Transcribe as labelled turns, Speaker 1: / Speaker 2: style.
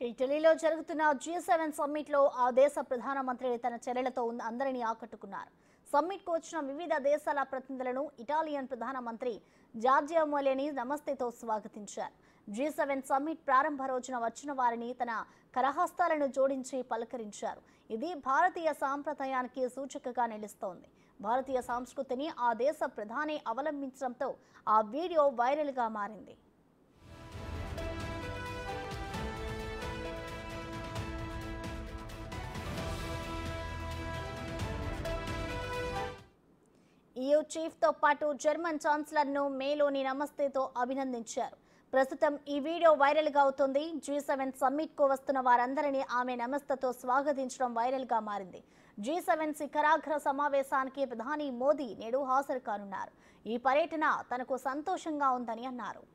Speaker 1: ఇటలీలో జరుగుతున్న G seven summit లో ఆ దేశ ప్రధానమంత్రి తన చర్యలతో ఉన్న- అందరినీ ఆకట్టుకున్నారు సమ్మిట్ కు వచ్చిన వివిధ దేశాల ప్రతినిధులను ఇటాలియన్ ప్రధానమంత్రి జార్జియా మొలేని నమస్తేతో స్వాగతించారు జీ సెవెన్ సమ్మిట్ ప్రారంభ రోజున వచ్చిన వారిని తన కరహస్తాలను జోడించి పలకరించారు ఇది భారతీయ సాంప్రదాయానికి సూచికగా నిలుస్తోంది భారతీయ సంస్కృతిని ఆ దేశ ప్రధాని అవలంబించడంతో ఆ వీడియో వైరల్ గా మారింది ఈయూ చీఫ్ తో పాటు జర్మన్ ఛాన్సలర్ ను మేలోని నమస్తేతో అభినందించారు ప్రస్తుతం ఈ వీడియో వైరల్ గా అవుతుంది జీ సెవెన్ సమ్మిట్ కు వస్తున్న వారందరినీ ఆమె నమస్తతో స్వాగతించడం వైరల్ గా మారింది జీ సెవెన్ శిఖరాగ్ర సమావేశానికి ప్రధాని మోదీ నేడు హాజరు కానున్నారు ఈ పర్యటన తనకు సంతోషంగా ఉందని అన్నారు